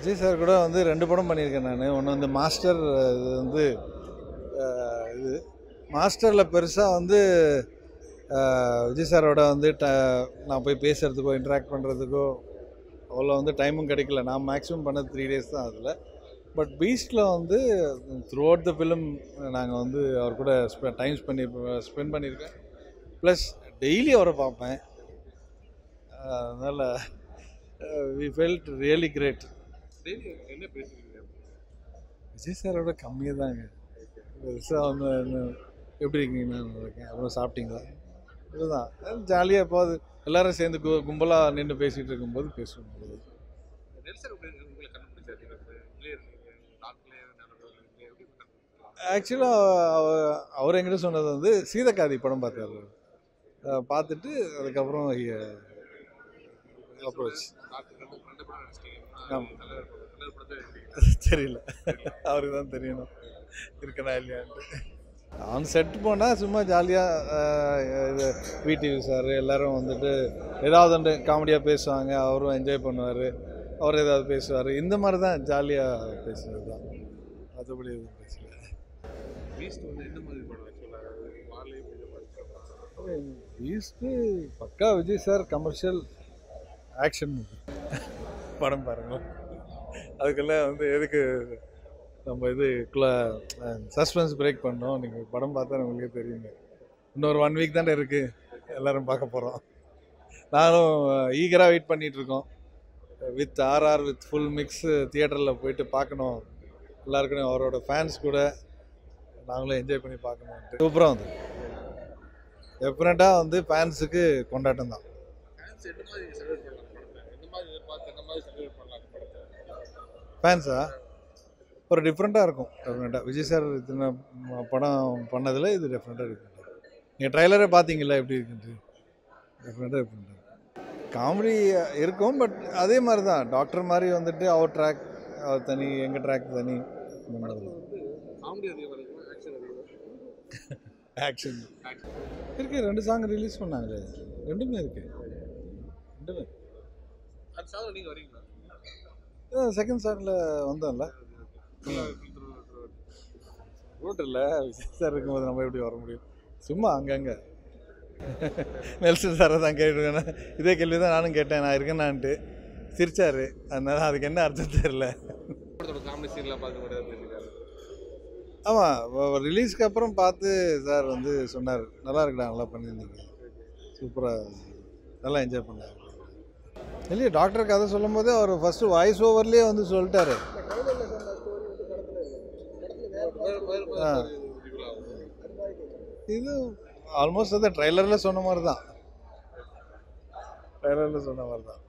Vijay sir கூட வந்து ரெண்டு படம் பண்ணியிருக்கேன் நான் ஒன்று வந்து மாஸ்டர் இது வந்து அஹ், இது மாஸ்டரில் பெருசாக வந்து அஹ், விஜய் சாரோட வந்து ட நான் போய் பேசுகிறதுக்கோ இன்ட்ராக்ட் பண்ணுறதுக்கோ அவ்வளோ வந்து டைமும் கிடைக்கல நான் மேக்ஸிமம் பண்ணது த்ரீ டேஸ் தான் அதில் பட் பீஸ்டில் வந்து த்ரூ அவுட் த ஃபிலிம் நாங்கள் வந்து அவர் கூட ஸ்பெ டைம் பண்ணி ஸ்பெண்ட் பண்ணியிருக்கேன் ப்ளஸ் டெய்லி அவரை பார்ப்பேன் அதனால் we felt really great daily என்ன பேசிக்கிறீங்க விஜய் சாரோட கம்மியாக தாங்க பெருசாக வந்து என்ன எப்படி இருக்கீங்க நான் நல்லா இருக்கேன் அப்புறம் சாப்பிட்டீங்களா இதுதான் ஜாலியாக எப்போது எல்லாரும் சேர்ந்து கு கும்பலாக நின்று பேசிகிட்டு இருக்கும்போது பேசுவோம் அவ்வளவுதான். நெல்சன் எப்படி உங்களை கண்டுபிடிச்சாரு நீங்க இருக்கீங்க டாக்டர்லேயே எப்படி கண்டுபிடிச்சாரு ஆக்சுவலாக அவர் என்கிட்ட சொன்னது வந்து சீதக்காதி படம் பார்த்தாரு அஹ் பார்த்துட்டு அதுக்கப்புறம் அப்ரோச் டாக்டர் ரெண்டு ரெண்டு படம் நடிச்சிட்டீங்க ஆமா. தலைவர் படம் தலைவர் படத்தை எப்படி தெரியல அவருக்கு தான் தெரியணும் இருக்கனா இல்லையான்ட்டு அவன் செட் போனால் சும்மா ஜாலியாக விடிவி சார் எல்லாரும் வந்துட்டு ஏதாவது ஒன்று காமெடியாக பேசுவாங்க அவரும் என்ஜாய் பண்ணுவார் அவர் ஏதாவது பேசுவார் இந்த மாதிரி தான் ஜாலியாக பேசுறது தான் மற்றபடி எதுவும் பேசல பீஸ்ட் வந்து என்ன மாதிரி படம் ஆக்சுவலாக வார்லே இந்த மாதிரி படம் ஈஸ்ட்டு பக்கா Vijay sir commercial action movie படம் பாருங்க அதுக்கெல்லாம் வந்து எதுக்கு நம்ம இது சஸ்பென்ஸ் பிரேக் பண்ணோம் நீங்கள் படம் பார்த்தா உங்களுக்கே தெரியுங்க இன்னொரு ஒன் வீக் தானே இருக்குது எல்லாரும் பார்க்க போகிறோம் நானும் ஈகராக வெயிட் பண்ணிட்டு இருக்கோம் with RR with full mix தியேட்டரில் போயிட்டு பார்க்கணும் எல்லாருக்கும் அவரோட ஃபேன்ஸ் கூட நாங்களும் என்ஜாய் பண்ணி பார்க்கணுன்ட்டு சூப்பராக வந்து டெஃபினட்டாக வந்து ஃபேன்ஸுக்கு கொண்டாட்டம் தான் ஃபேன்ஸ் என்ன மாதிரி செலிப்ரேட் பண்ணலாம் படத்தை எந்த மாதிரி எதிர்பார்த்து என்ன மாதிரி செலிப்ரேட் பண்ணலாம் படத்தை ஃபேன்ஸா ஒரு டிஃப்ரெண்ட்டாக இருக்கும் டெஃபினட்டாக விஜய் சார் இத்தனை ம- படம் பண்ணதில் இது டெஃபினட்டாக டிஃப்ரெண்ட்டாக நீங்கள் ட்ரைலரே பார்த்தீங்களா எப்படி இருக்குன்ட்டு டெஃபினட்டாக டிஃப்ரெண்ட்டாக காமெடி இருக்கும் பட் அதே மாதிரி தான் டாக்டர் மாதிரி வந்துட்டு அவர் ட்ராக் அவர் தனி எங்கள் ட்ராக் தனி இந்த மாதிரி தான் காமெடி அதிகமாக இருக்கும் ஆக்ஷன் அதிகமாக ஆக்ஷன் இருக்கு ரெண்டு சாங் ரிலீஸ் பண்ணாங்களே ரெண்டுமே இருக்கு ரெண்டுமே அந்த சாதனை நீங்கள் வரீங்களா செகண்ட் சாங்கில் வந்தோம்ல ரூட் இல்லை விஜய் சார் இருக்கும்போது நம்ம எப்படி வர முடியும் சும்மா அங்கங்கே நெல்சன் சாரை தான் கேட்டுருக்கேன் இதே கேள்வி தான் நானும் கேட்டேன் நான் இருக்கேனான்ட்டு சிரிச்சாரு அதனால அதுக்கு என்ன அர்த்தம் தெரியல படத்தோட காமெடி சீன்லாம் பார்க்க முடியாது தெரிஞ்சுக்காரு ஆமாம் ரிலீஸ்க்கு அப்புறம் பார்த்து சார் வந்து சொன்னார் நல்லா இருக்குடா நல்லா பண்ணியிருந்தீங்க சூப்பராக நல்லா என்ஜாய் பண்ணார் இல்லையே டாக்டர் கதை சொல்லும் போதே அவர் ஃபஸ்ட்டு வாய்ஸ் ஓவர்லேயே வந்து சொல்லிட்டாரு ஆ. இது ஆல்மோஸ்ட் அந்த ட்ரைலரில் சொன்ன மாதிரி தான் ட்ரைலரில் சொன்ன மாதிரி தான்